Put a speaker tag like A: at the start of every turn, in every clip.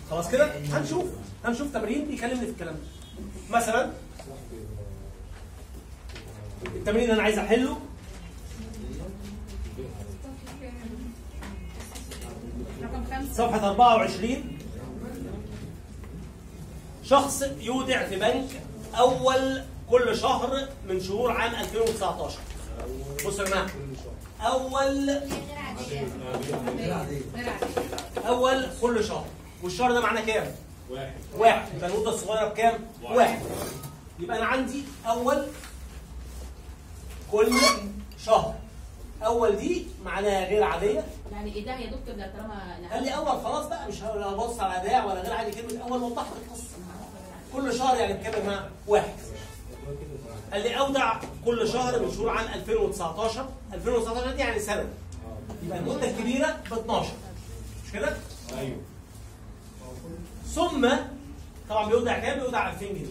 A: خلاص كده هنشوف هنشوف تمرين بيكلمني في الكلام ده مثلا التمرين اللي انا عايز احله
B: رقم خمسة
A: صفحة 24 شخص يودع في بنك أول كل شهر من شهور عام 2019 بصوا يا جماعة أول
B: غير عادية
A: أول كل شهر والشهر ده معناه كام؟
C: واحد
A: واحد يبقى المدة الصغيرة بكام؟ واحد يبقى أنا عندي أول كل شهر أول دي معناها غير عادية
B: يعني ايه ده يا دكتور ده طالما
A: قال لي اول خلاص بقى مش هبص على اداء ولا غير عادي كلمه اول وضحت القصه كل شهر يعني بكام يا جماعه؟ واحد قال لي اودع كل شهر من شهور عام 2019 2019 دي يعني سنه يبقى المده الكبيره ب 12 مش كده؟
C: ايوه
A: ثم طبعا بيودع كام؟ بيودع 2000 جنيه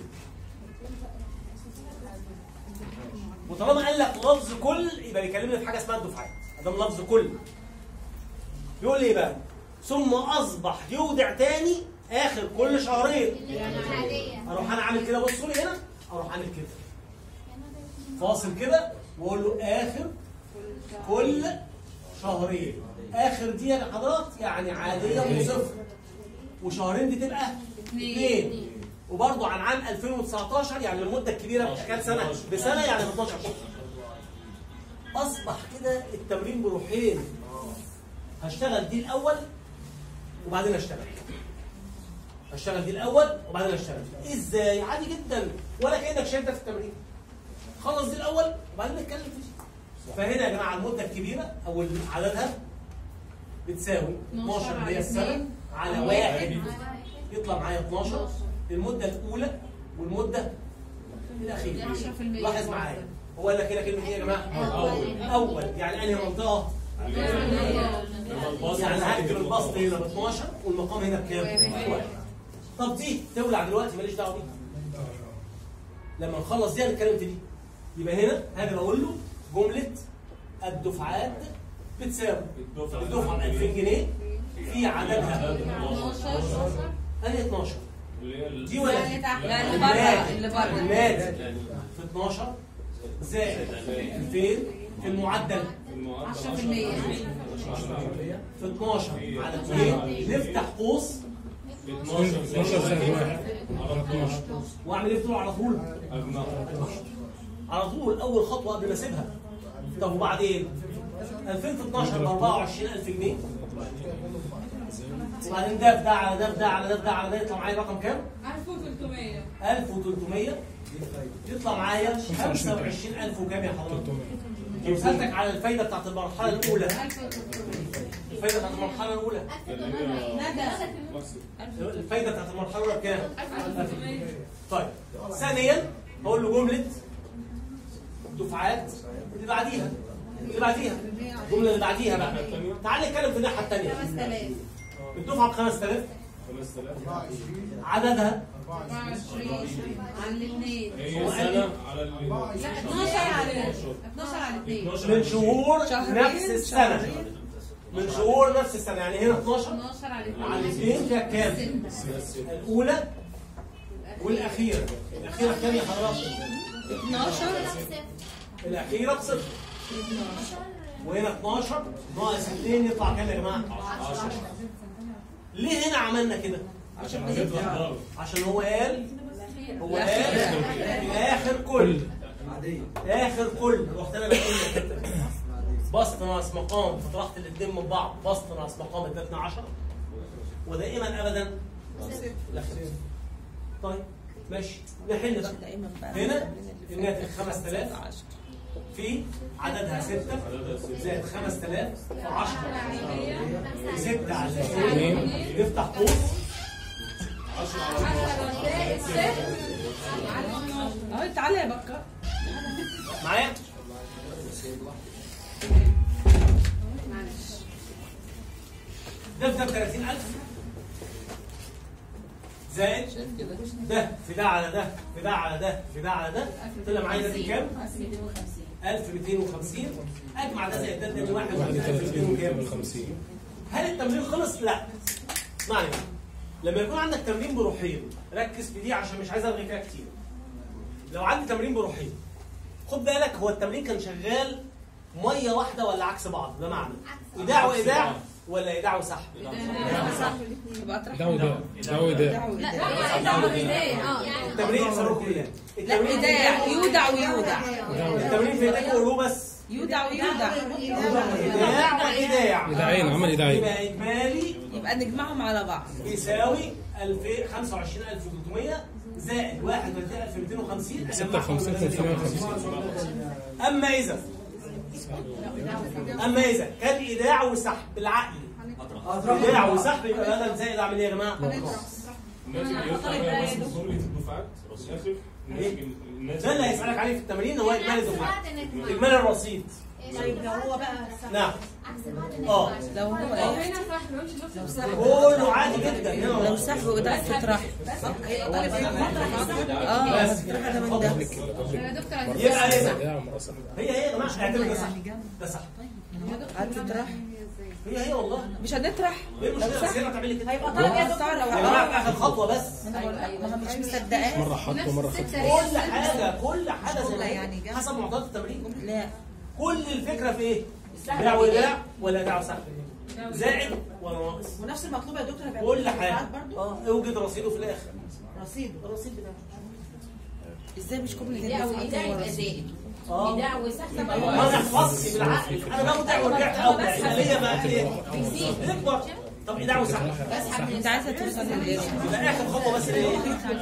A: وطالما قال لك لفظ كل يبقى بيكلمني في حاجه اسمها الدفعات ده لفظ كل بيقول لي ايه بقى؟ ثم اصبح يودع تاني اخر كل شهرين اروح انا عامل كده بصوا لي هنا اروح عامل كده فاصل كده واقول له اخر كل شهرين اخر دي يا حضرات يعني عاديه وصفر وشهرين دي تبقى اثنين وبرضه عن عام 2019 يعني المده الكبيره باشكال سنه بسنه يعني ب 12 شهر اصبح كده التمرين بروحين هشتغل دي الاول وبعدين اشتغل هشتغل دي الاول وبعدين اشتغل ازاي عادي جدا ولا كانك شايف ده في التمرين خلص دي الاول وبعدين نتكلم في دي فهنا يا جماعه المده الكبيره او عددها بتساوي 12 اللي هي السنه على واحد يطلع معايا 12 المده الاولى والمده الاخيره
B: 10%
A: لاحظ معايا هو قال لك هنا كلمه ايه يا جماعه؟
B: أول.
A: اول يعني انهي منطقه؟ يعني هكتب البسط هنا ب 12 والمقام هنا بكام؟ واحد. طب دي تولع دلوقتي ماليش دعوه بيها. لما نخلص دي هنتكلم في دي. يبقى هنا هاجي اقول له جمله الدفعات بتساوي الدفعه ب 2000 جنيه في عددها انهي 12 دي ولا دي؟
B: لا اللي بره اللي بره
A: الناتج في 12 زائد 2000 في المعدل
B: 10%
A: في 12 على 2 نفتح قوس
C: 12
D: زائد واحد.
C: على 12
A: واعمل ايه بتقول على طول
C: اجمع
A: على طول اول خطوه قبل ما اسيبها طب وبعدين 2000 في 12 ب 24000 جنيه وبعدين ده في ده على ده في ده على ده في ده على ده يطلع معايا رقم كام؟
E: 1300
A: 1300 يطلع معايا 25000 وكام يا حضرتك؟ لو سالتك على الفايده بتاعت المرحله الاولى الفايده بتاعت المرحله الاولى الفايده بتاعت المرحله الاولى بكام؟
E: 1300
A: طيب ثانيا هقول له جمله دفعات اللي بعديها اللي بعديها الجمله اللي بعديها بقى تعال نتكلم في الناحيه الثانيه
B: 5000
A: الدفعه ب 5000
C: 5000
A: عددها
B: 24 على الاثنين
C: هي سنة على ال
B: لا 12 على 12 على الاثنين
A: من شهور
B: شهرين،
A: نفس السنه من شهور نفس السنه يعني هنا 12
B: 12 على
A: على
B: الاثنين
A: الاثنين فيها كام؟ الاولى والاخيره الاخيره كام يا حضرتك؟
B: 12
A: الاخيره بصفر وهنا 12 ناقص 2 يطلع كام يا جماعه؟ 10 ليه هنا عملنا كده؟ عشان هو قال هو قال في اخر كل اخر كل رحت انا بقول لك بسط ناقص مقام فطرحت الاثنين من بعض بسط ناقص مقام ادتنا 10 ودائما ابدا لا طيب ماشي نحل بقى هنا الناتج 5000 في عددها 6 زائد 5000 في 10 6 على 2 نفتح قوس
B: اهو تعالى يا بكر
A: معايا ده في ده ب 30000 زائد ده في ده على ده في ده على ده في ده على ده طلع معايا ده كام؟ 1250 اجمع ده زائد ده اداني واحد وعندي 1200 كام؟
D: 50
A: هل التمرين خلص؟ لا اسمعني بقى لما يكون عندك تمرين بروحين ركز في دي عشان مش عايز الغي فيها كتير لو عندي تمرين بروحين خد بالك هو التمرين كان شغال ميه واحده ولا عكس بعض بمعنى ايداع وايداع ولا ايداع وسحب
B: يبقى اطرح
C: ده وده ده وده
A: التمرين صاروخ بالله
B: لا ايداع يودع ويودع
A: التمرين في ايديك وقولوه بس
B: يودع ويودع
A: ايداع وايداع
C: إيداعين عمل إيداعين
A: يبقى اجمالي
B: يبقى نجمعهم على بعض
A: بيساوي 2000 25300 زائد 31250
C: 56 350
A: اما اذا اما اذا كان ايداع وسحب بالعقل ايداع وسحب يبقى بدل زائد اعمل ايه يا جماعه؟
C: الناتج يطلع بس جملة الدفعات في الآخر الناتج الناتج
A: ده اللي هيسالك عليه في التمرين هو اجمالي الدفعات اجمالي الرصيد
D: طيب لو هو بقى
A: نعم اه
B: لو هو ايه
E: هنا صح ما قلتش نفس
B: لو سحب
A: كله عادي جدا هنا
B: لو
A: والله.
B: سحب وايداع تطرح اه
A: بس
B: هتطرح ده من ده
E: يا دكتور عايز
A: يبقى ايه
C: ده عم راسل
A: هي هي يا جماعه اعتبر ده صح ده صح
B: هتطرح
A: هي هي والله
B: مش هنطرح
A: ايه المشكله بس هنا تعملي كده
D: هيبقى طالب يا دكتور
A: يا جماعه في اخر خطوه بس
B: ما انا مش مصدقاه
C: مرة حط ومرة خط
A: كل حاجه كل حاجه زي ما هي.
B: يعني جنب.
A: حسب معطيات التمرين
B: لا
A: كل الفكره في ايه؟ دع وداع ولا دع وسحب زائد ولا ناقص
D: ونفس المطلوب يا دكتور هيبقى
A: كل
D: الدفعات
A: حاجه
D: برضو
A: اه اوجد رصيده في الاخر
D: رصيد
A: الرصيد بتاعه
B: ازاي مش كل
F: ايداع وايداع يبقى زائد
A: اه
F: ايداع وسحب يبقى
A: ما انا حفظت بالعقل انا بودع ورجعت اودع يبقى ليا بقى ايه؟ اكبر طب ايداع وسحب
B: انت عايزه توصل لايه
A: يبقى اخر خطوه بس ايه؟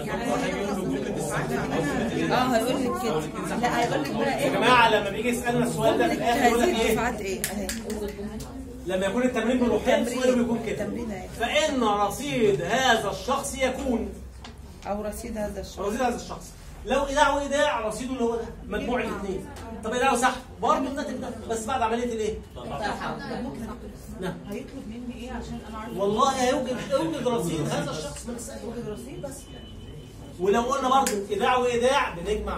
B: اه هيقول لك كده لا هيقول لك بقى
A: يا
B: ايه
A: جماعه لما بيجي يسالنا السؤال ده في الاخر يقول لك
B: هذه
A: ايه؟
B: الدفعات ايه اهي
A: لما يكون التمرين بروحين السؤال بيكون كده
B: تمرين اهي
A: فان رصيد هذا الشخص يكون
B: او رصيد هذا الشخص
A: رصيد هذا الشخص لو ايداع وايداع رصيده اللي هو ده مجموع الاثنين طب ايداع وسحب برضه الناتج ده بس بعد عمليه الايه؟ نعم
D: هيطلب مني ايه عشان انا عارف
A: والله هيوجد اوجد رصيد هذا الشخص من السنة.
D: اوجد رصيد بس
A: ولو قلنا برضه ايداع وايداع بنجمع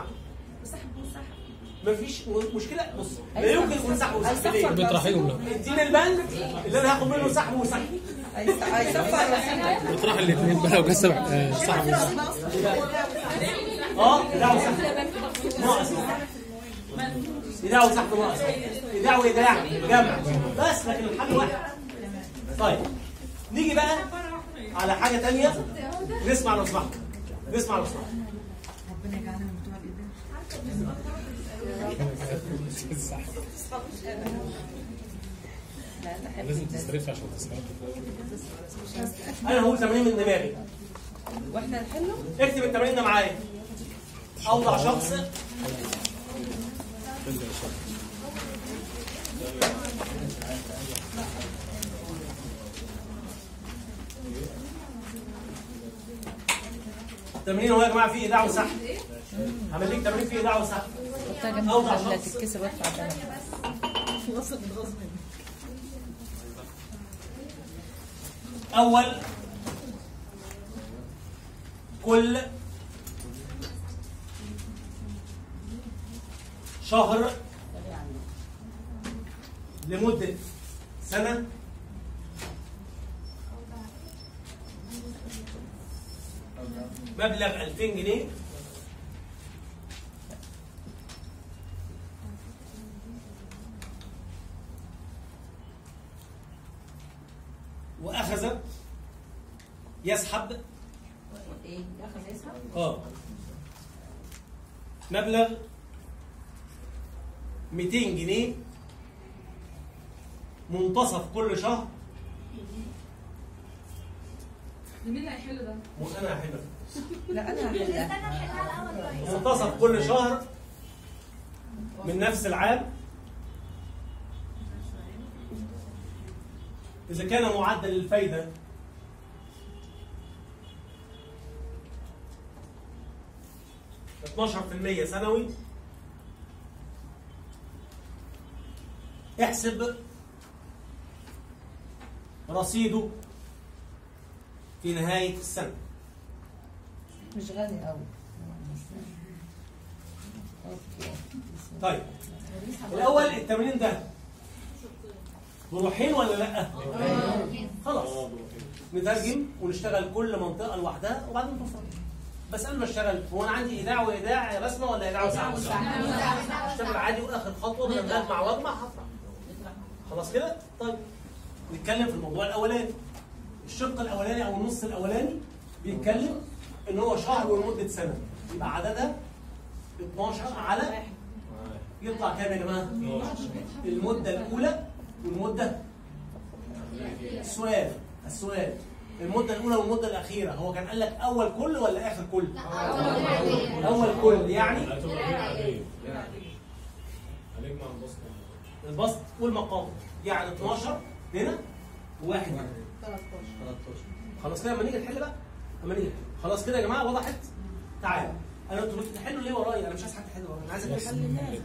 A: مفيش م- مشكله بص لا يمكن يكون سحب وسحب ليه؟
C: بيطرحيهم له
A: اديني البنك اللي انا هاخد منه سحب وسحب
B: هيصفر رصيد
C: بيطرح الاثنين بقى وقسم آه، صاحب
A: اه ايداع وسحب ناقص ايداع وسحب ناقص ايداع وايداع جمع بس لكن الحل واحد طيب نيجي بقى على حاجه ثانيه نسمع لو سمحت نسمع لو سمحت
C: لازم تصرف عشان تسمع
A: انا هقول تمرين من دماغي
B: واحنا نحله
A: اكتب التمرين ده معايا اوضع شخص التمرين هو يا جماعه فيه ايداع وسحب هعمل لك تمرين فيه ايداع وسحب
B: حطها جنب
A: أوضع
B: الخلة
A: شخص.
B: تتكسب وادفع ده
A: اول كل شهر لمدة سنة مبلغ 2000 جنيه وأخذ يسحب
F: ايه دخل يسحب
A: اه مبلغ 200 جنيه منتصف كل شهر
E: مين اللي هيحل ده؟
A: مش انا هحلها
B: لا انا هحلها
A: منتصف كل شهر من نفس العام إذا كان معدل الفايدة اتناشر في المية سنوي احسب رصيده في نهاية السنة
B: مش غالي قوي اوكي
A: طيب الأول التمرين ده بروحين ولا لا؟ خلاص نترجم ونشتغل كل منطقه لوحدها وبعدين نفصل بس قبل ما اشتغل هو انا عندي ايداع وايداع رسمه ولا ايداع وساعه؟ اشتغل عادي واخر خطوه بدل ما اجمع واجمع هطلع خلاص كده؟ طيب نتكلم في الموضوع الاولاني الشق الاولاني او النص الاولاني بيتكلم ان هو شهر ولمده سنه يبقى عددها 12 على يطلع كام يا جماعه؟ المده الاولى والمده السؤال السؤال المده الاولى والمده الاخيره هو كان قال لك اول كل ولا اخر كل؟ اول كل يعني
C: هتبقى غير عادية هنجمع البسط
A: البسط والمقام يعني 12 هنا وواحد هنا
B: 13
A: خلاص كده لما نيجي نحل بقى لما نيجي خلاص كده يا جماعه وضحت تعالى انا انتوا بتحلوا ليه ورايا انا مش عايز حد يحل ورايا انا عايزك تحل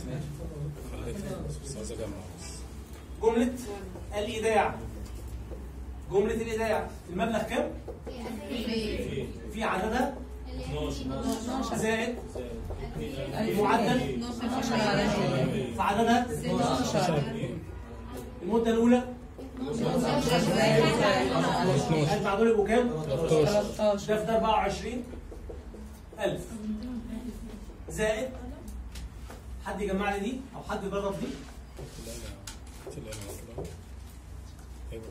G: بس عايز اجمع بس
A: جمله الايداع جمله الايداع المبلغ كام
C: في
A: في عددها
C: 12
A: زائد
C: زائد
A: المعدل
B: 12 على
A: في عددها
B: 12
A: المده الاولى اجمع دول يبقوا كام
B: 13
A: ده في ده 24 1000 زائد حد يجمع لي دي او حد يجرب دي
G: لا لا لا ايوه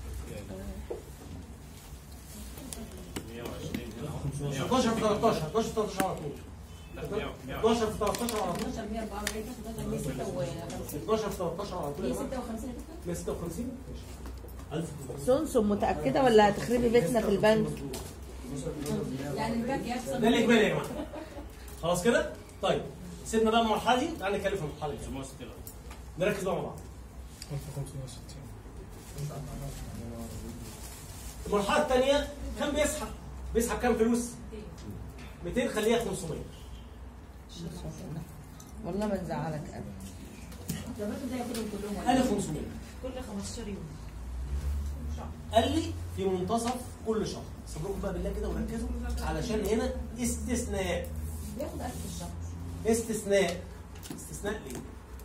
A: 12 في 13 12 في 13 على طول 12 في 13 على طول 12 في 13 على طول يا جماعه 156 1000
H: سونسون متأكدة ولا هتخربي بيتنا في البنك؟
F: يعني البنك يحصل
A: ده الاجمالي يا جماعه خلاص كده طيب سيبنا بقى المرحله دي تعالى نتكلم في المرحله دي نركز بقى مع بعض
G: 1560
A: المرحله الثانيه كان بيسحب بيسحب كام فلوس 200 خليها 500
B: والله ما نزعلك ابدا
F: ده برضه ده ياخدهم كلهم
A: قال لي 500
D: كل 15 يوم
A: قال لي في منتصف كل شهر صبركم بقى بالله كده وركزوا علشان هنا استثناء
F: بياخد 1000 في الشهر
A: استثناء استثناء ليه؟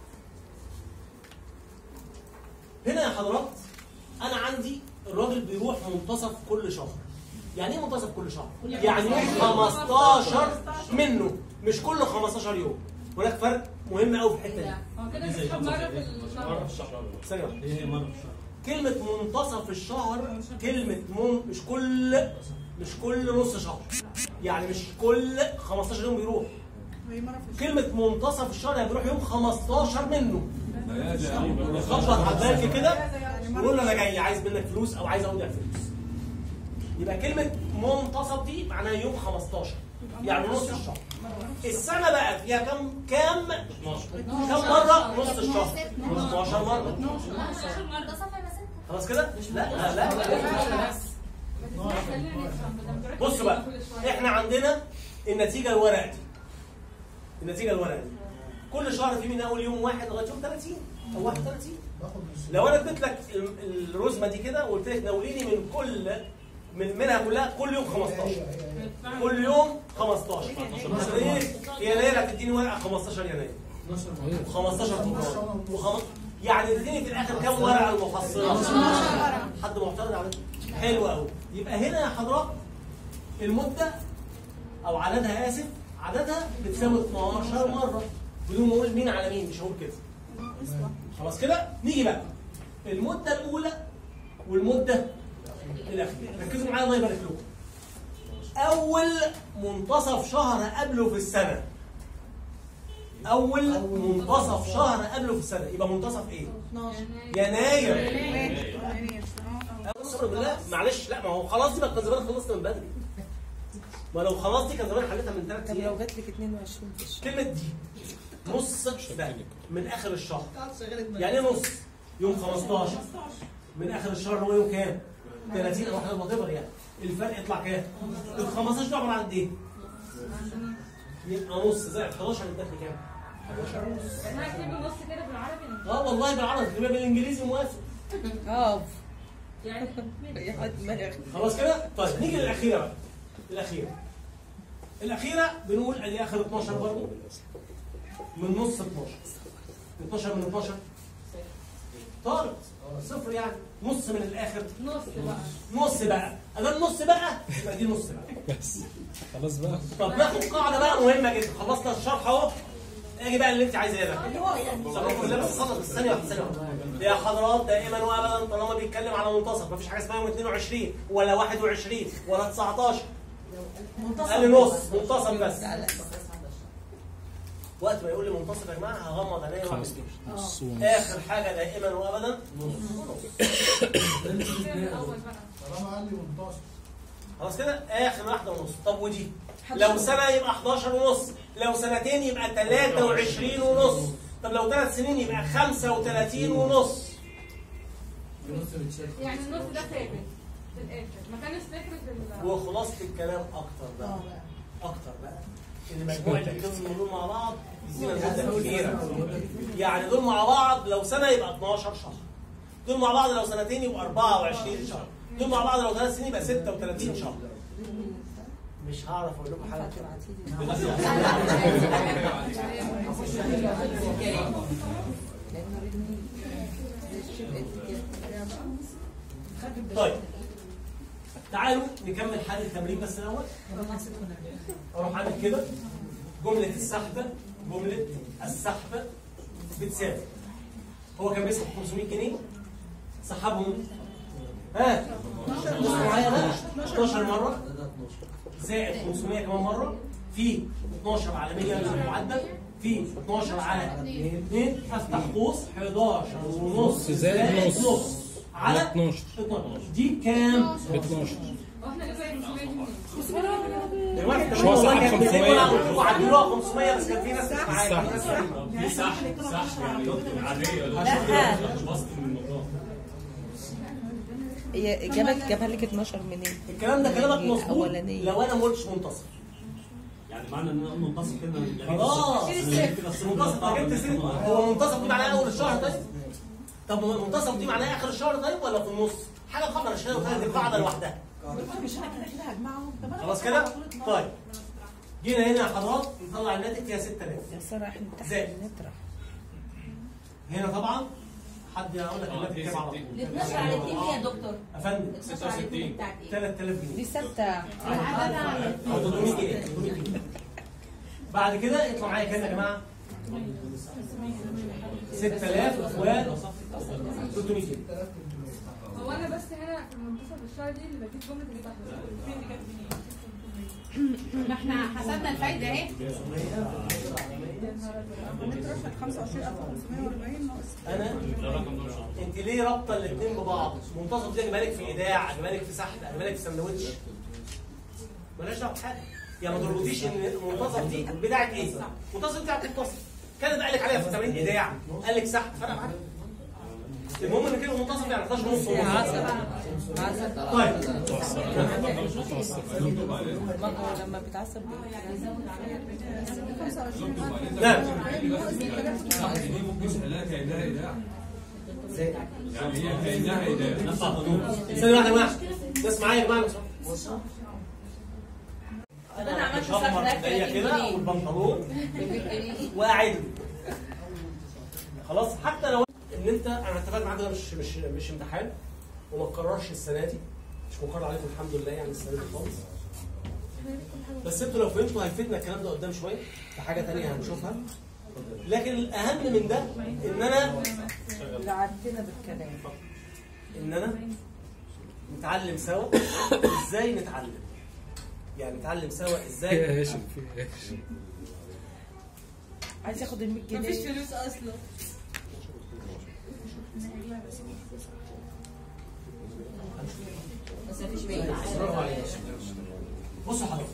A: هنا يا حضرات انا عندي الراجل بيروح منتصف كل شهر يعني ايه منتصف كل شهر؟ يعني يوم 15 منه مش كل 15 يوم هناك فرق مهم قوي في الحته دي
E: هو كده بيسحب مرة في الشهر
C: مرة في الشهر
A: ثانيه واحدة. كلمة منتصف الشهر كلمة من مش كل مش كل نص شهر يعني مش كل 15 يوم بيروح
D: هي مره في
A: كلمة منتصف الشهر يعني بيروح يوم 15 منه خبط على البنك كده ويقول له انا جاي عايز منك فلوس او عايز اودع فلوس يبقى كلمة منتصف دي معناها يوم 15 يعني نص الشهر السنة بقى فيها كم كام
C: 12
A: كم مرة نص الشهر 12 مرة خلاص كده لا لا لا بص بقى احنا عندنا النتيجه الورقه دي النتيجه الورقه دي كل شهر في من اول يوم واحد لغايه يوم 30 او 31 لو انا اديت لك ال- الرزمه دي كده وقلت لك ناوليني من كل من منها كلها كل يوم 15 كل يوم 15 ايه يناير هتديني ورقه 15 يناير 15 فبراير وخم... يعني تديني في الاخر كام ورقه المفصله حد معترض على ده؟ حلو قوي يبقى هنا يا حضرات المده او عددها اسف عددها بتساوي 12 مره بدون ما اقول مين على مين مش هقول كده خلاص كده نيجي بقى المده الاولى والمده الاخيره ركزوا معايا الله يبارك لكم اول منتصف شهر قبله في السنه اول منتصف شهر قبله في السنه يبقى منتصف ايه
D: 12
A: يناير
D: يناير
A: اقسم بالله معلش لا ما هو خلاص دي بقى كان زمان خلصنا من بدري ما لو خلاص دي كان زمان حلتها من ثلاث
B: طب لو
A: ايام
B: جات لك 22 في الشهر
A: كلمه دي نص ده من اخر الشهر يعني ايه نص يوم 15 من اخر الشهر اللي هو يوم كام 30 او 1 وات يعني الفرق يطلع كام ال 15 ده عباره عن ايه يبقى نص زائد 11 الدخل كام 11 ونص
E: انا هكتب النص كده بالعربي
A: اه والله بالعربي تبقى بالانجليزي موافق
B: اه
E: يعني
B: يا دماغي
A: خلاص كده؟ طيب نيجي للأخيرة بقى. الأخيرة. الأخيرة بنقول أدي آخر 12 برضه من نص 12. 12 من 12 طارت صفر يعني نص من الاخر
E: نص بقى
A: نص بقى ادام نص بقى يبقى دي نص بقى
G: بس خلاص بقى
A: طب ناخد قاعده بقى مهمه جدا خلصنا الشرح اهو اجي بقى اللي انت عايزاه ده صباح الفل بس خلص بس ثانيه واحده ثانيه واحده يا حضرات دائما وابدا طالما بيتكلم على منتصف مفيش حاجه اسمها يوم 22 ولا 21 ولا 19 قال لي نص منتصف بس وقت ما يقول لي منتصف يا جماعه هغمض عينيا واعمل
G: 15
A: كده.
G: نص ونص
A: اخر حاجه دائما وابدا
E: الاول بقى
I: طالما قال لي منتصف
A: خلاص كده اخر واحده ونص طب ودي لو سنه يبقى 11 ونص لو سنتين يبقى 23 ونص طب لو ثلاث سنين يبقى 35 ونص
E: يعني النص ده ثابت في الاخر ما كانش صفر في ال
A: وخلاصه الكلام اكتر بقى اكتر بقى ان مجموع الاثنين دول مع بعض يدينا مده كبيره يعني دول مع بعض لو سنه يبقى 12 شهر دول مع بعض لو سنتين يبقى 24 شهر دول مع بعض لو ثلاث سنين يبقى 36 شهر مش هعرف اقول لكم حاجه طيب تعالوا نكمل حل التمرين بس الاول اروح اعمل كده جمله السحب جمله السحب بتساوي هو كان بيسحب 500 جنيه سحبهم ها بصوا معايا بقى 12 مره زائد 500 كمان مره في 12 على 100 المعدل في 12 على 2 افتح قوس 11 ونص
G: زائد نص.
A: نص على
G: 12
A: 12 دي كام؟
G: ب 12
E: واحنا لسه 500 جنيه
A: دلوقتي
G: مش هو
A: والله
G: سحب
A: كان
G: 500.
A: بيقولوا قلت لكم عدلوها 500 بس كان في ناس مش معايا في ناس سايبة.
C: دي صح صح يعني عاديه
H: لا.
C: بسط من الموضوع
B: هي جابت جابها لك 12 منين؟
A: الكلام ده كلامك مظبوط
B: الأولانية.
A: لو انا ما قلتش منتصف
J: يعني معنى ان انا اقول منتصف كده يعني
A: خلاص
J: بس
A: منتصف ما جبت سنة هو منتصف دي معناها اول الشهر طيب؟ طب منتصف دي معناها اخر الشهر طيب ولا في النص؟ حاجه خطر مش هي دي قاعده لوحدها
D: مش انا كده كده هجمعهم طب أنا
A: خلاص
D: بفكر
A: كده؟
D: على طول 12.
A: طيب جينا هنا يا حضرات نطلع الناتج فيها 6000
B: يا ساره احنا تحت
A: زائد.
B: نطرح
A: هنا طبعا حد يقول لك
C: اه
A: الناتج
C: دي
A: كام على
C: 60.
A: طول
F: ال 12 على 2 ايه يا دكتور؟
A: افندم
F: 12 على 2 بتاعت ايه؟
A: 3000
B: دي
A: جنيه
B: ثابته
A: أو 300 جنيه 300 جنيه بعد كده يطلع معايا كام يا جماعه؟ 6000 و 300 جنيه
E: هو انا بس هنا في منتصف الشهر دي اللي بجيب جمله السحب
F: ما احنا حسبنا الفايده اهي
D: هنطرح 25540 ناقص
A: انا انت ليه رابطه الاثنين ببعض؟ منتصف دي اجيبها لك في ايداع، اجيبها لك في سحب، اجيبها لك في سندوتش. مالهاش دعوه بحاجه. يعني ما تربطيش ان المنتصف دي بتاعت ايه؟ منتصف بتاعت منتصف. كانت قال لك عليها في التمرين ايداع، قال لك سحب، فرق معاك. المهم ان كلمه منتصف يعني 11 ونص ونص. طيب
B: ما هو لما بيتعصب
A: نعم
C: يعني هي كانها هدايه
A: ثانية واحدة يا جماعة ناس معايا يا جماعة لو سمحت.
F: انا عملت
A: مشمر
F: سحب
A: ايديا كده
F: 30 جنيه
A: والبنطلون
F: جنيه
A: وقاعد خلاص حتى لو ان انت انا اتفقت معاك ده مش مش مش امتحان وما تكررش السنه دي مش مقرر عليكم الحمد لله يعني السنه دي خالص بس انتوا لو فهمتوا هيفيدنا الكلام ده قدام شويه في حاجه تانية هنشوفها لكن الاهم من ده ان انا
B: لعبتنا بالكلام
A: ان انا نتعلم سوا ازاي نتعلم يعني نتعلم سوا ازاي
G: في هاشم في هاشم
B: عايز ياخد ال 100 جنيه
E: مفيش فلوس اصلا
F: بس مفيش بيت
A: برافو عليك بصوا حضرتك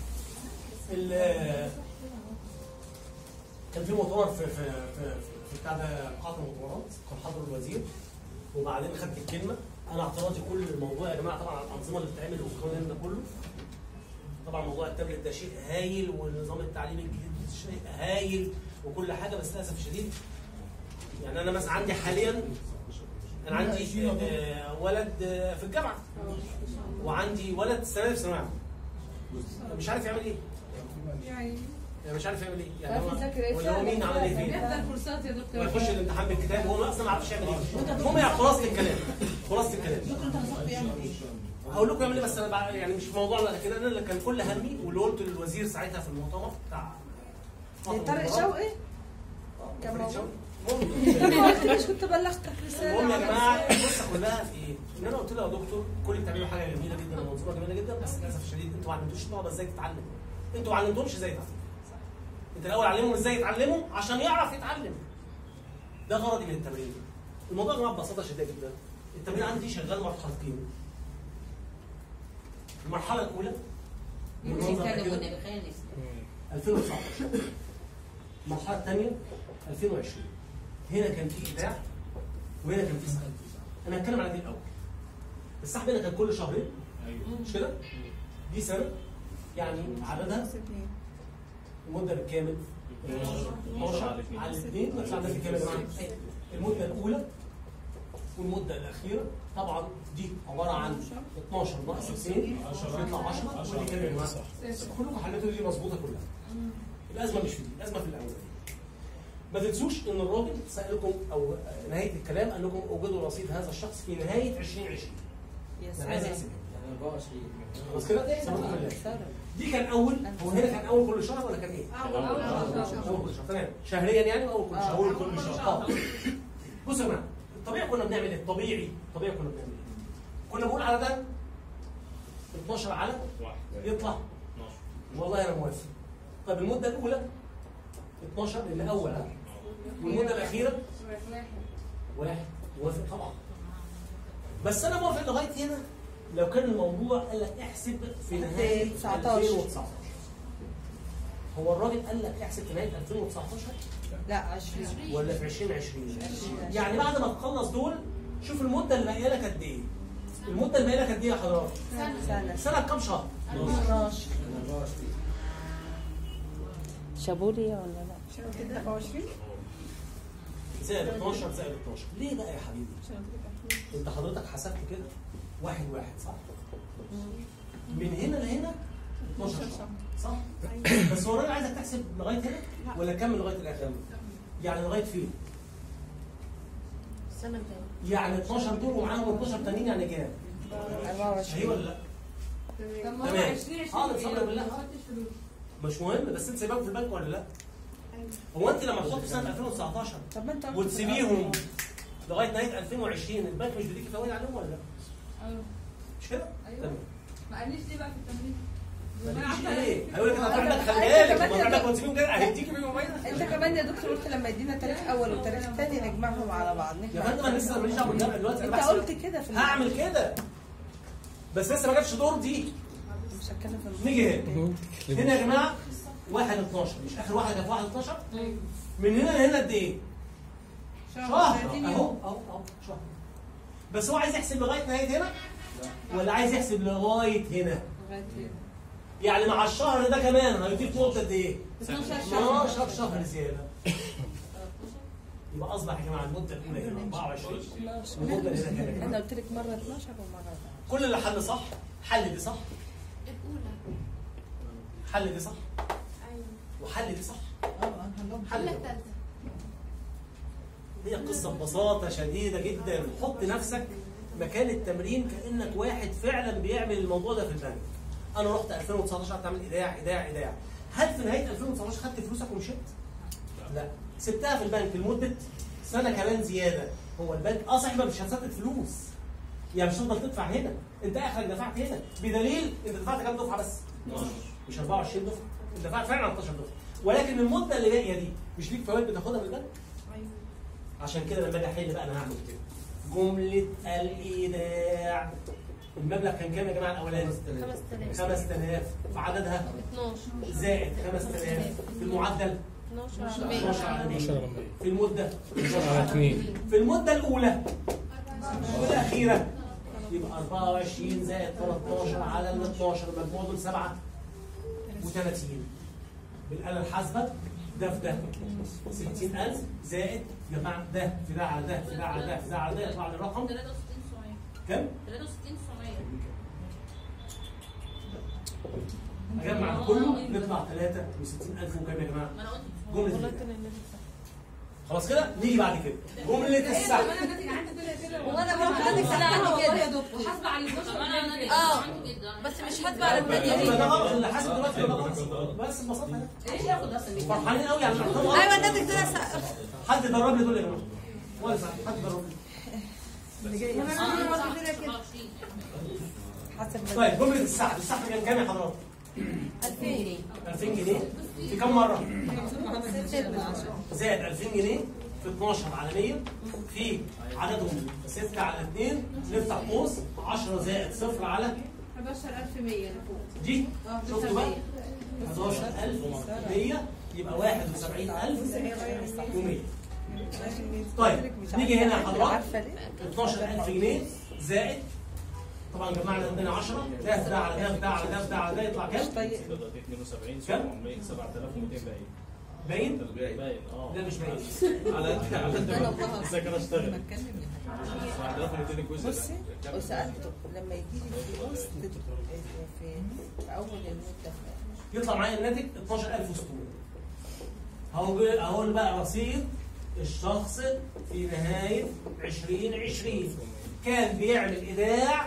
A: ال- كان في مؤتمر في في في, في بتاع ده قاعه المؤتمرات كان حاضر الوزير وبعدين خدت الكلمه انا اعتراضي كل الموضوع يا جماعه طبعا على الانظمه اللي بتتعمل والقانون ده كله طبعا موضوع التابلت ده شيء هايل والنظام التعليمي الجديد شيء هايل وكل حاجه بس للاسف الشديد يعني انا مثلا عندي حاليا انا عندي آه، ولد آه، في الجامعه وعندي ولد السنه دي في ثانويه عامه مش عارف يعمل ايه
D: يعني
A: يعني مش عارف يعمل ايه يعني
B: عارف
A: هو
B: يذاكر ايه
A: ولا هو مين عمل ايه فين
F: بيحضر كورسات يا دكتور
A: ويخش الامتحان بالكتاب وهو اصلا ما يعرفش يعمل ايه المهم يعني خلاصه الكلام خلاصه الكلام
D: دكتور انت نصحت يعمل ايه؟
A: هقول لكم يعمل ايه بس انا بقى يعني مش في موضوعنا لكن انا اللي كان كل همي واللي قلته للوزير ساعتها في المؤتمر بتاع
B: طارق شوقي كان
A: فريد
B: موجود.
A: شوقي. المهم
B: انت ما قلتليش كنت بلغتك رساله
A: المهم يا
B: على
A: جماعه القصه كلها في ايه؟ ان انا قلت له يا دكتور كل بتعملوا حاجه جميله جدا ومنظومه جميله جدا بس للاسف الشديد انتوا ما علمتوش الطلبه ازاي تتعلم. انتوا ما علمتهمش ازاي يتعلموا. انت الاول علمهم ازاي يتعلموا عشان يعرف يتعلم. ده غرضي من التمرين. الموضوع يا جماعه ببساطه شديده جدا. التمرين عندي شغال مرحلتين. المرحله الاولى بالمنظر ده كده 2019 المرحله الثانيه 2020 هنا كان في ايداع وهنا كان في سحب انا هتكلم على دي الاول السحب هنا كان كل شهرين
C: ايوه
A: مش كده دي سنه يعني عددها
D: اثنين
A: المده بالكامل 12 على الاثنين نطلع ده بالكامل يا جماعه المده الاولى والمده الاخيره طبعا دي عباره عن 12 ناقص 2 يطلع 10 ودي كام يا جماعه؟ كلكم حليتوا دي مظبوطه كلها الازمه مش في دي الازمه في الاول ما تنسوش ان الراجل سالكم او نهايه الكلام قال لكم اوجدوا رصيد هذا الشخص في نهايه 2020
B: يا
A: انا عايز
B: سلام
A: احسب خلاص كده؟ سلامتكم بالله.
B: سلام.
A: دي كان اول هو هنا كان اول كل شهر ولا كان ايه؟
E: أول شهر.
A: اول كل شهر تمام شهريا يعني واول كل شهر
B: أول
A: كل شهر اه بصوا يا جماعه الطبيعي كنا بنعمل ايه؟ الطبيعي الطبيعي كنا بنعمل ايه؟ كنا بنقول على ده 12 على
C: واحد
A: يطلع
C: 12
A: والله انا موافق طب المده الاولى 12 اللي اول ها؟ والمده الاخيره
E: واحد.
A: واحد موافق طبعا بس انا موافق لغايه هنا لو كان الموضوع قال لك احسب في نهايه
B: 19.
A: 2019 هو الراجل قال لك احسب في نهايه 2019
B: لا 20
A: ولا في 2020 يعني بعد ما تخلص دول شوف المده اللي باقيه لك قد ايه المده اللي باقيه لك قد ايه يا حضرات
B: سنه
A: سنه كام شهر
B: 12
H: شابولي ولا لا؟
D: عشان كده 24
A: زائد 12 زائد 12 ليه بقى يا حبيبي
D: عشان كده
A: انت حضرتك حسبت كده واحد واحد صح من هنا لهنا 12 شهر صح بس هو الراجل عايزك تحسب لغايه هنا ولا كمل لغايه الاخر يعني لغايه فين
H: السنة الجاية
A: يعني 12 دول ومعاهم 12 تانيين يعني كام ايوه
B: 24
A: ولا لا
E: طب ما هو
A: تمام.
E: 20
A: حاضر،
E: 20
A: صبر بالله.
E: ما خدتش فلوس
A: مش مهم بس انت سايبهم في البنك ولا لا هو انت لما تحط في سنه 2019
B: طب ما انت قلت
A: وتسيبيهم لغايه نهايه 2020 البنك مش بيديكي فوائد عليهم ولا لا
E: ايوه
A: مش كده
E: ايوه
A: تمام
E: ما قاليش ليه بقى في التمرين
A: مالكيش ايه هيقول لك انا عندك خلي بالك ما عندك وتسيبهم كده هيديكي بيهم فوائد
B: انت كمان يا دكتور قلت لما يدينا تاريخ اول وتاريخ تاني نجمعهم على بعض
A: يا
B: نجمع
A: فندم انا لسه ماليش دعوه بالجامعه دلوقتي انا
B: انت
A: بحسب
B: قلت كده في
A: هعمل كده بس لسه ما جاتش دور دي
B: مش هتكلم في الموضوع.
A: نيجي هنا هنا يا جماعه 1 12 مش اخر واحده كانت 1 12 من هنا لهنا قد ايه؟ شهر
D: 30
A: اهو
D: يوم
A: اهو اهو شهر بس هو عايز يحسب لغايه نهايه هنا ولا عايز يحسب لغايه هنا؟ يعني مع الشهر ده كمان هيضيف نقطه قد ايه؟ 12 شهر زياده يبقى اصبح يا جماعه المده الاولى هنا 24 والمده اللي هنا كام يا
B: انا
A: جماعه؟
B: قلت لك مره 12 ومره
A: كل اللي حل صح حل دي صح حل دي صح وحل دي صح
D: اه انا هنضم
A: حل دي. هي قصة ببساطة شديدة جدا حط نفسك مكان التمرين كأنك واحد فعلا بيعمل الموضوع ده في البنك أنا رحت 2019 قعدت أعمل إيداع إيداع إيداع هل في نهاية 2019 خدت فلوسك ومشيت؟ لا سبتها في البنك لمدة سنة كمان زيادة هو البنك اه صحيح ما مش هتسدد فلوس يعني مش هتفضل تدفع هنا انت اخرك دفعت هنا بدليل انت دفعت كام دفعه بس؟ مش 24 دفعه انت دفعت فعلا 12 دفعه ولكن المده اللي باقيه دي مش ليك فوائد بتاخدها من البنك
D: ايوه
A: عشان كده لما اجي احل بقى انا هعمل كده جمله الايداع المبلغ كان كام يا جماعه الاولاني
H: 5000
A: 5000 في عددها
H: 12
A: زائد 5000 في المعدل
H: 12
A: 12 على 100
G: 10 على 100
A: في المده
G: 12 على 2
A: في المده الاولى والاخيره يبقى 24 زائد 13 على ال 12 مجموع دول 37 بالاله الحاسبه ده في ده 60000 زائد جماعة ده في ده على ده في ده على ده في ده على ده يطلع لي رقم
H: 63 900
A: كام؟
H: 63 900
A: اجمع كله نطلع 63000 وكام يا جماعه؟ جمله الإيداع. خلاص كده نيجي بعد كده جمله السحب
E: انا الناتج عندي طلع كده
B: وانا برضه عندي ساعتين كده
E: يا دكتور وحاسبه على ال 12
B: اه بس مش هتبع على الثانيه
A: يبقى
B: دي
A: ده غلط اللي حاسب دلوقتي ده غلط بس ببساطه كده. فرحانين قوي على الارقام غلط.
B: ايوه الناتج طلع سقف
A: حد درب لي دول يا جماعه ولا ساعه حد درب لي
B: انا برضه طلع كده حسب ما
A: طيب جمله السحب السحب كان كام يا حضرات؟
B: 2000 جنيه
A: 2000 جنيه في كام مره؟ زائد 2000 جنيه في 12 على 100 في عددهم 6 على 2 نفتح قوس 10 زائد 0 على
E: 11100 لفوق
A: دي شفتوا بقى 11100 يبقى 71100 طيب نيجي هنا يا حضرات
B: عارفه ليه؟
A: 12000 جنيه زائد طبعا جمعنا عندنا 10 ده في ده على ده في ده على ده في ده على ده يطلع كام؟
B: طيب
C: 72
A: كام؟
C: 700 7200 باين
A: باين؟
C: باين اه
A: لا مش باين
C: على قد على قد ازاي كده اشتغل 7200 الجزء
B: بصي وسالته لما يجي لي فلوس في في اول المده
A: يطلع معايا الناتج 12600 هو اهو بقى رصيد الشخص في نهاية 2020 كان بيعمل إيداع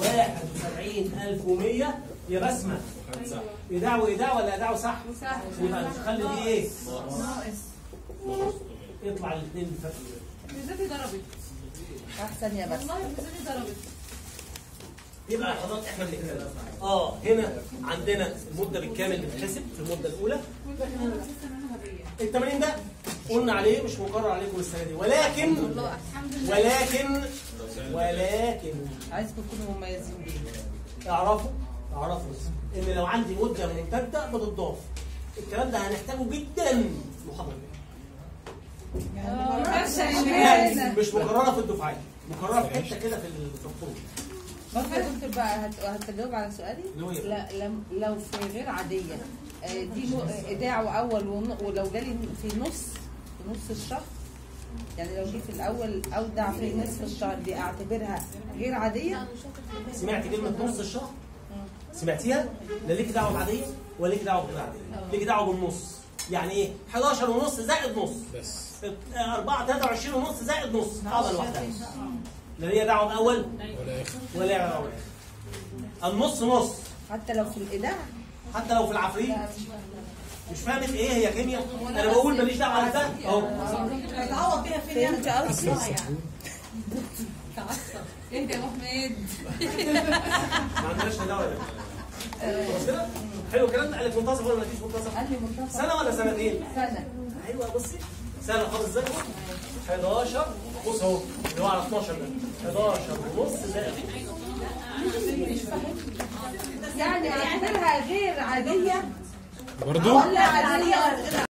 A: 71100 يا بسمة إيداع وإيداع ولا إيداع وسحب؟
E: وسهل
A: يبقى نخلي دي إيه؟
E: ناقص
A: يطلع الاثنين اللي فاتوا دول.
E: ميزانتي ضربت
B: احسن يا بس
E: والله ميزانتي ضربت
A: يبقى حضرتك احنا بنتكلم اه هنا عندنا المده بالكامل بتتحسب في المده الاولى ال 80 ده قلنا عليه مش مقرر عليكم السنه دي ولكن ولكن ولكن
B: عايزكم تكونوا مميزين بيه
A: اعرفوا اعرفوا ان لو عندي مده ممتده بتضاف الكلام ده هنحتاجه جدا محاضره لا مش مقرره في الدفعات مقرره في حته كده في الدكتور
B: بص يا دكتور بقى هت- هتجاوب على سؤالي
A: اللي هو إيه؟
B: لا لم- لو في غير عاديه آه، دي نو- ايداع اول ون- ولو جالي في نص في نص الشهر يعني لو جه في الاول اودع في نصف الشهر دي اعتبرها غير عاديه
A: سمعت كلمة نص الشهر؟ سمعتيها؟ لا ليك دعوة بعادية ولا ليك دعوة بغير عادية؟ ليك دعوة بالنص. يعني ايه؟ 11 ونص زائد نص.
G: بس
A: 4 23 ونص زائد نص. هذا لوحدها. لا ليا دعوة بأول
G: ولا اخر
A: ولا ليا دعوة بآخر. النص نص
B: حتى لو في الايداع
A: حتى لو في العفريت مش فاهمة ايه هي كيمياء؟ انا بقول ماليش دعوة على ده اهو
D: هيتعوض بيها فين يعني؟
B: فهمت قصدي
E: اهدى يا ابو حميد
A: ما عندناش دعوة ولا خلاص كده؟ حلو الكلام ده قال لك منتصف ولا ما فيش منتصف؟
B: قال لي منتصف
A: سنة ولا سنتين؟
B: سنه
A: ايوه بصي سنه خالص ازاي 11 بص اهو اللي هو على 12 ده 11 ونص زائد
B: يعني اعتبرها غير عاديه
G: برضو
B: ولا عاديه